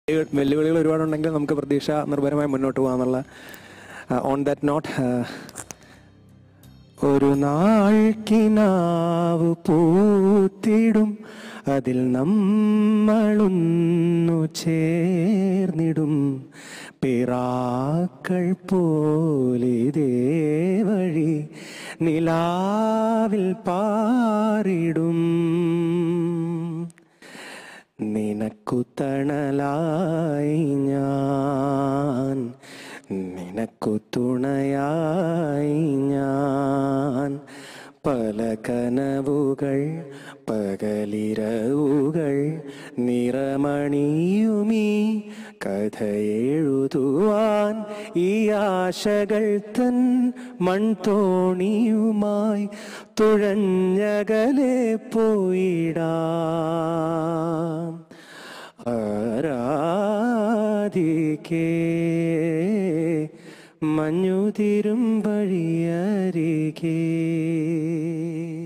വെല്ലുവിളികൾ ഒരുപാടുണ്ടെങ്കിൽ നമുക്ക് പ്രതീക്ഷ നിർഭരമായി മുന്നോട്ട് പോകാന്നുള്ള ഓൺ ദാറ്റ് നോട്ട് ഒരു നാൾ കിനാവ് പൂത്തിടും അതിൽ നമ്മളൊന്നു ചേർന്നിടും പിറാക്കൾ പോലിതേ വഴി നിലാവിൽ പാറിടും നിനക്കു തണലായി ഞാൻ നിനക്കു തുണയായി ഞാൻ പല കനവുകൾ പകലിരവുകൾ നിറമണിയുമീ കഥ എഴുതുവാൻ ഈ ആശകൾ തൻ മൺതോണിയുമായി തുഴഞ്ഞകലെ പോയിടാം ആരാധിക്കേ മഞ്ഞുതിരും വഴിയരികേ